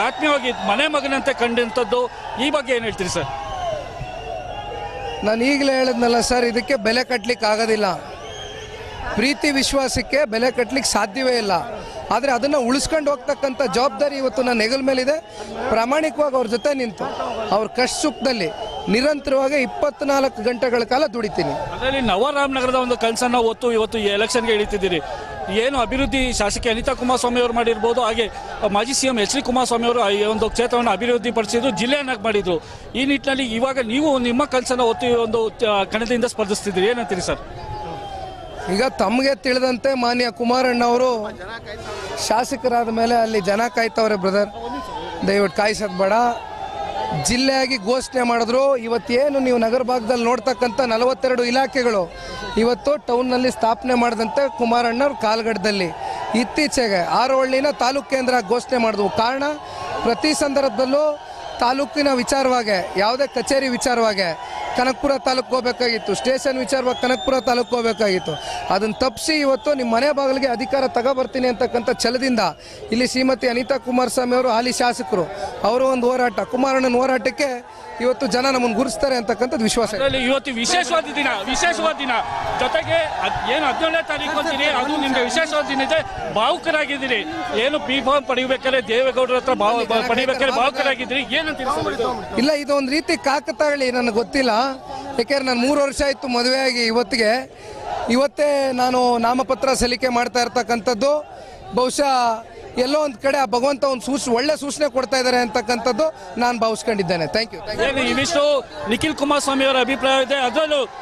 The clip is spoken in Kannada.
ಆತ್ಮೀಯವಾಗಿ ಮನೆ ಮಗನಂತೆ ಕಂಡಂಥದ್ದು ಈ ಬಗ್ಗೆ ಏನು ಹೇಳ್ತೀರಿ ಸರ್ ನಾನು ಈಗಲೇ ಹೇಳಿದ್ನಲ್ಲ ಸರ್ ಇದಕ್ಕೆ ಬೆಲೆ ಕಟ್ಟಲಿಕ್ಕೆ ಆಗೋದಿಲ್ಲ ಪ್ರೀತಿ ವಿಶ್ವಾಸಕ್ಕೆ ಬೆಲೆ ಕಟ್ಟಲಿಕ್ಕೆ ಸಾಧ್ಯವೇ ಇಲ್ಲ ಆದರೆ ಅದನ್ನು ಉಳಿಸ್ಕೊಂಡು ಹೋಗ್ತಕ್ಕಂಥ ಜವಾಬ್ದಾರಿ ಇವತ್ತು ನನ್ನ ಹೆಗಲ ಮೇಲಿದೆ ಪ್ರಾಮಾಣಿಕವಾಗಿ ಅವ್ರ ಜೊತೆ ನಿಂತು ಅವ್ರ ಕಷ್ಟ ಸುಖದಲ್ಲಿ ನಿರಂತರವಾಗಿ ಇಪ್ಪತ್ನಾಲ್ಕು ಗಂಟೆಗಳ ಕಾಲ ದುಡಿತೀನಿ ಅದರಲ್ಲಿ ನವರಾಮನಗರದ ಒಂದು ಕನಸನ್ನ ಹೊತ್ತು ಇವತ್ತು ಈ ಎಲೆಕ್ಷನ್ಗೆ ಇಳಿತಿದ್ದೀರಿ ಏನು ಅಭಿವೃದ್ಧಿ ಶಾಸಕಿ ಅನಿತಾ ಕುಮಾರಸ್ವಾಮಿ ಅವರು ಮಾಡಿರ್ಬೋದು ಹಾಗೆ ಮಾಜಿ C M H D Kumaraswamy ಅವರು ಈ ಒಂದು ಕ್ಷೇತ್ರವನ್ನು ಅಭಿವೃದ್ಧಿ ಪಡಿಸಿದ್ರು ಜಿಲ್ಲೆಯನ್ನಾಗಿ ಮಾಡಿದ್ರು ಈ ನಿಟ್ಟಿನಲ್ಲಿ ಇವಾಗ ನೀವು ನಿಮ್ಮ ಕನಸನ್ನ ಹೊತ್ತು ಈ ಒಂದು ಆ, ಕಣದಿಂದ ಸ್ಪರ್ಧಿಸ್ತಿದ್ದೀರಿ ಏನಂತೀರಿ ಸರ್ ಈಗ ತಮಗೆ ತಿಳಿದಂತೆ ಮಾನ್ಯ ಕುಮಾರಣ್ಣ ಅವರು ಶಾಸಕರಾದ ಮೇಲೆ ಅಲ್ಲಿ ಜನ ಕಾಯ್ತವ್ರೆ ಬ್ರದರ್ ದಯವಿಟ್ಟು ಕಾಯಿಸೋದು ಬೇಡ ಜಿಲ್ಲೆಯಾಗಿ ಘೋಷಣೆ ಮಾಡಿದ್ರು ಇವತ್ತೇನು ನೀವು ನಗರ ಭಾಗದಲ್ಲಿ ನೋಡ್ತಕ್ಕಂಥ ನಲವತ್ತೆರಡು ಇಲಾಖೆಗಳು ಇವತ್ತು ಟೌನ್ನಲ್ಲಿ ಸ್ಥಾಪನೆ ಮಾಡಿದಂತೆ ಕುಮಾರಣ್ಣವ್ರ ಕಾಲ್ಗಡದಲ್ಲಿ ಇತ್ತೀಚೆಗೆ ಆರೋಹಳ್ಳಿನ ತಾಲೂಕು ಕೇಂದ್ರ ಘೋಷಣೆ ಮಾಡಿದ್ವು ಕಾರಣ ಪ್ರತಿ ಸಂದರ್ಭದಲ್ಲೂ ತಾಲೂಕಿನ ವಿಚಾರವಾಗಿ ಯಾವುದೇ ಕಚೇರಿ ವಿಚಾರವಾಗಿ ಕನಕಪುರ ತಾಲೂಕು ಹೋಗ್ಬೇಕಾಗಿತ್ತು ಸ್ಟೇಷನ್ ವಿಚಾರವಾಗಿ ಕನಕಪುರ ತಾಲೂಕು ಹೋಗ್ಬೇಕಾಗಿತ್ತು ಅದನ್ನು ತಪ್ಪಿಸಿ ಇವತ್ತು ನಿಮ್ಮ ಮನೆ ಬಾಗಿಲಿಗೆ ಅಧಿಕಾರ ತಗೋಬರ್ತೀನಿ ಅಂತಕ್ಕಂಥ ಛಲದಿಂದ ಇಲ್ಲಿ ಶ್ರೀಮತಿ ಅನಿತಾ ಕುಮಾರಸ್ವಾಮಿ ಅವರು ಹಾಲಿ ಶಾಸಕರು ಅವರು ಒಂದು ಹೋರಾಟ ಕುಮಾರಣ್ಣನ ಹೋರಾಟಕ್ಕೆ ಇವತ್ತು ಜನ ನಮ್ಮನ್ನು ಗುರುಸ್ತಾರೆ ಅಂತಕ್ಕಂಥದ್ದು ವಿಶ್ವಾಸ ಇದೆ. ಅದರಲ್ಲಿ ಇವತ್ತು ವಿಶೇಷವಾದ ದಿನ ವಿಶೇಷವಾದ ದಿನ ಜೊತೆಗೆ ಅದ್- ಏನು ಹದಿನೇಳನೇ ತಾರೀಕು ಅಂತೀರಿ ಅದು ನಿಮ್ಗೆ ವಿಶೇಷವಾದ ದಿನ ಇದೆ ಭಾವುಕರಾಗಿದ್ದೀರಿ ಏನು ಬಿ ಫಾರ್ಮ್ ಪಡಿಬೇಕಾದ್ರೆ ದೇವೇಗೌಡರ ಹತ್ರ ಭಾವ ಬ- ಪಡಿಬೇಕಾದ್ರೆ ಭಾವುಕರಾಗಿದ್ದೀರಿ ಏನಂತೀರಿ ಸರ್ ಇದು? ಇಲ್ಲ ಇದು ಒಂದು ರೀತಿ ಕಾಕತಾಳಿ ನನಗೆ ಗೊತ್ತಿಲ್ಲ ಯಾಕೆಂದ್ರೆ ನಾನು ಮೂರು ವರ್ಷ ಆಯಿತು ಮದುವೆಯಾಗಿ ಇವತ್ತಿಗೆ ಇವತ್ತೇ ನಾನು ನಾಮಪತ್ರ ಸಲ್ಲಿಕೆ ಮಾಡ್ತಾ ಇರ್ತಕ್ಕಂಥದ್ದು ಬಹುಶಃ ಎಲ್ಲೋ ಒಂದು ಕಡೆ ಆ ಭಗವಂತ ಒಂದು ಸೂಚ ಒಳ್ಳೆ ಸೂಚನೆ ಕೊಡ್ತಾ ಇದ್ದಾರೆ ಅಂತಕ್ಕಂಥದ್ದು ನಾನು ಭಾವಿಸ್ಕೊಂಡಿದ್ದೇನೆ ಥ್ಯಾಂಕ್ ಯು ಏನು ಇವಿಷ್ಟು ನಿಖಿಲ್ ಕುಮಾರಸ್ವಾಮಿ ಅವರ ಅಭಿಪ್ರಾಯ ಇದೆ ಅದರಲ್ಲೂ